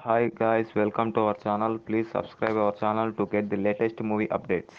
Hi guys, welcome to our channel. Please subscribe our channel to get the latest movie updates.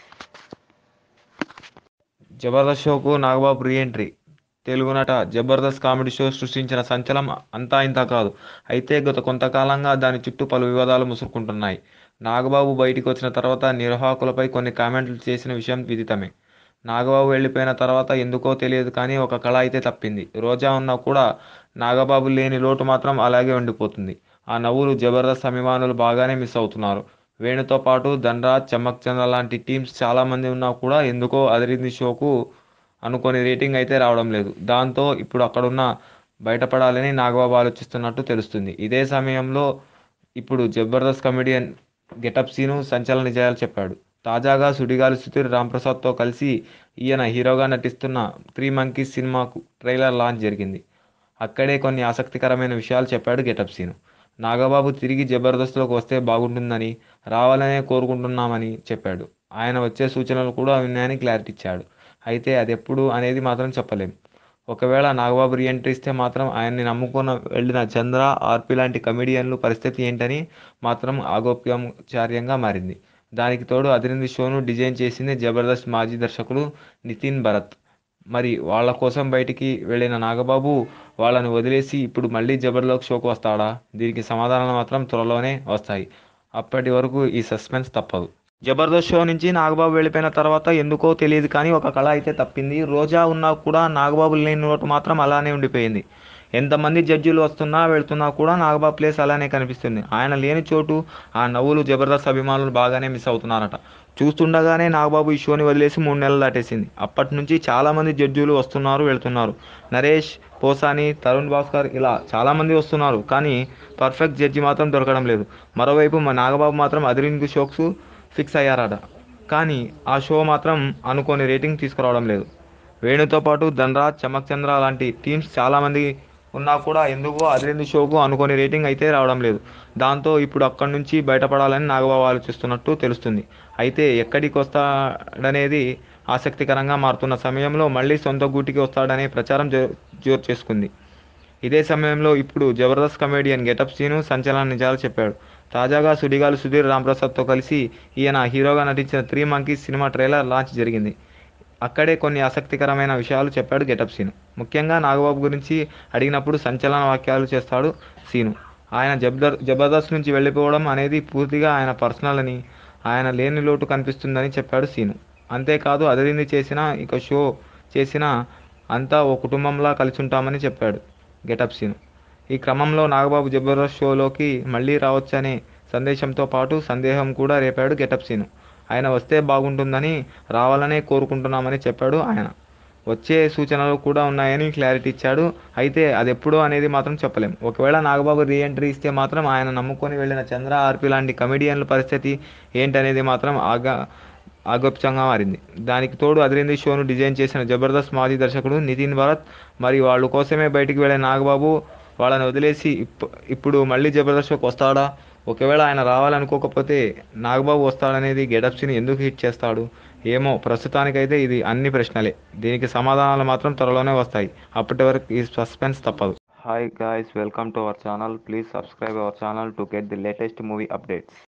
Jabardasth షోకు Nagababu reentry Telugu నట Jabardasth comedy show సృష్టించిన సంచలనం అంతా ఇంత కాదు అయితే గత కొంతకాలంగా దాని చుట్టూ పలు వివాదాలు ముసురుకుంటున్నాయి నాగబాబు బయటికి వచ్చిన తర్వాత నిర్వాహకులపై కొన్ని కామెంట్లు చేసిన విషయం విదితమే నాగబాబు వెళ్ళిపోయిన తర్వాత ఎందుకో తెలియదు కానీ ఒక కళ అయితే తప్పింది రోజా ఉన్నా కూడా నాగబాబు లేని లోటు మాత్రం అలాగే ఉండిపోతుంది ఆ నవ్వులు జబర్దస్త్ అభిమానులు బాగానే మిస్ అవుతున్నారు వేణుతో పాటు ధనరాజ్ చమ్మక్ చంద్ర లాంటి టీమ్స్ చాలామంది ఉన్నా కూడా ఎందుకో అదిరింది షోకు అనుకోని రేటింగ్ అయితే రావడం లేదు దాంతో ఇప్పుడు అక్కడున్న బయటపడాలని నాగబాబు ఆలోచిస్తున్నట్టు తెలుస్తుంది ఇదే సమయంలో ఇప్పుడు జబర్దస్త్ కమెడియన్ గెటప్ సీను సంచలన నిజాలు చెప్పాడు తాజాగా సుడిగాలి సుధీర్ రాంప్రసాద్తో కలిసి ఈయన హీరోగా నటిస్తున్న త్రీ మంకీస్ సినిమాకు ట్రైలర్ లాంచ్ జరిగింది అక్కడే కొన్ని ఆసక్తికరమైన విషయాలు చెప్పాడు గెటప్ సీను నాగబాబు తిరిగి జబర్దస్త్లోకి వస్తే బాగుంటుందని రావాలనే కోరుకుంటున్నామని చెప్పాడు ఆయన వచ్చే సూచనలు కూడా ఉన్నాయని క్లారిటీ ఇచ్చాడు అయితే అది ఎప్పుడు అనేది మాత్రం చెప్పలేం ఒకవేళ నాగబాబు రీఎంట్రీ ఇస్తే మాత్రం ఆయన్ని నమ్ముకున్న వెళ్ళిన చంద్ర ఆర్పి లాంటి కమెడియన్లు పరిస్థితి ఏంటని మాత్రం ఆగోప్యంచార్యంగా మారింది దానికి తోడు అదిరింది షోను డిజైన్ చేసింది జబర్దస్త్ మాజీ దర్శకుడు నితిన్ భరత్ మరి వాళ్ళ కోసం బయటికి వెళ్ళిన నాగబాబు వాళ్ళని వదిలేసి ఇప్పుడు మళ్ళీ జబర్దస్త్ షోకు వస్తాడా దీనికి సమాధానాలు మాత్రం త్వరలోనే వస్తాయి అప్పటి వరకు ఈ సస్పెన్స్ తప్పదు జబర్దస్త్ షో నుంచి నాగబాబు వెళ్ళిపోయిన తర్వాత ఎందుకో తెలియదు కానీ ఒక కళ అయితే తప్పింది రోజా ఉన్నా కూడా నాగబాబు లేని నోటు మాత్రం అలానే ఉండిపోయింది ఎంతమంది జడ్జిలు వస్తున్నా వెళ్తున్నా కూడా నాగబాబు ప్లేస్ అలానే కనిపిస్తుంది ఆయన లేని చోటు ఆ నవ్వులు జబర్దస్త్ అభిమానులు బాగానే మిస్ అవుతున్నారట చూస్తుండగానే నాగబాబు ఈ షోని వదిలేసి మూడు నెలలు దాటేసింది అప్పటి నుంచి చాలామంది జడ్జిలు వస్తున్నారు వెళ్తున్నారు నరేష్ పోసాని తరుణ్ భాస్కర్ ఇలా చాలామంది వస్తున్నారు కానీ పర్ఫెక్ట్ జడ్జి మాత్రం దొరకడం లేదు మరోవైపు మా నాగబాబు మాత్రం అదిరింగు షోక్స్ ఫిక్స్ అయ్యారట కానీ ఆ షో మాత్రం అనుకోని రేటింగ్ తీసుకురావడం లేదు వేణుతో పాటు ధనరాజ్ చమక్ చంద్ర లాంటి టీమ్స్ చాలామంది ఉన్నా కూడా ఎందుకో అదిరింది షోకు అనుకోని రేటింగ్ అయితే రావడం లేదు దాంతో ఇప్పుడు అక్కడి నుంచి బయటపడాలని నాగబాబు ఆలోచిస్తున్నట్టు తెలుస్తుంది అయితే ఎక్కడికి వస్తాడనేది ఆసక్తికరంగా మారుతున్న సమయంలో మళ్ళీ సొంత గూటికి వస్తాడనే ప్రచారం జో జోరు చేసుకుంది ఇదే సమయంలో ఇప్పుడు జబర్దస్త్ కమెడియన్ గెటప్ సీను సంచలన నిజాలు చెప్పాడు తాజాగా సుడిగాలి సుధీర్ రాంప్రసాద్తో కలిసి ఈయన హీరోగా నటించిన three monkeys cinema trailer launch జరిగింది అక్కడే కొన్ని ఆసక్తికరమైన విషయాలు చెప్పాడు గెటప్ సీను ముఖ్యంగా నాగబాబు గురించి అడిగినప్పుడు సంచలన వాక్యాలు చేస్తాడు సీను ఆయన జబర్దర్ జబర్దస్త్ నుంచి వెళ్ళిపోవడం అనేది పూర్తిగా ఆయన పర్సనల్ అని ఆయన లేని లోటు కనిపిస్తుందని చెప్పాడు సీను అంతేకాదు అదిరింది చేసిన ఇక షో చేసిన అంతా ఓ కుటుంబంలా కలిసి ఉంటామని చెప్పాడు గెటప్ సీను ఈ క్రమంలో నాగబాబు జబర్దస్త్ షోలోకి మళ్ళీ రావచ్చనే సందేశంతో పాటు సందేహం కూడా రేపాడు గెటప్ సీను ఆయన వస్తే బాగుంటుందని రావాలనే కోరుకుంటున్నామని చెప్పాడు ఆయన వచ్చే సూచనలు కూడా ఉన్నాయని క్లారిటీ ఇచ్చాడు అయితే అది ఎప్పుడో అనేది మాత్రం చెప్పలేం ఒకవేళ నాగబాబు రీఎంట్రీ ఇస్తే మాత్రం ఆయన నమ్ముకొని వెళ్ళిన చంద్ర ఆర్పి లాంటి కమెడియన్ల పరిస్థితి ఏంటనేది మాత్రం ఆగా ఆగోప్యంగా మారింది దానికి తోడు అదిరింది షోను డిజైన్ చేసిన జబర్దస్త్ మాజీ దర్శకుడు నితిన్ భరత్ మరి వాళ్ళ కోసమే బయటికి వెళ్ళే నాగబాబు వాళ్ళని వదిలేసి ఇప్ ఇప్పుడు మళ్ళీ జబర్దస్త్ షోకి వస్తాడా ఒకవేళ ఆయన రావాలనుకోకపోతే నాగబాబు వస్తాడనేది గెటప్ సీన్ ఎందుకు హిట్ చేస్తాడు ఏమో ప్రస్తుతానికైతే ఇది అన్ని ప్రశ్నలే దీనికి సమాధానాలు మాత్రం త్వరలోనే వస్తాయి అప్పటి వరకు ఈ సస్పెన్స్ తప్పదు hi guys welcome to our channel please subscribe our channel to get the latest movie updates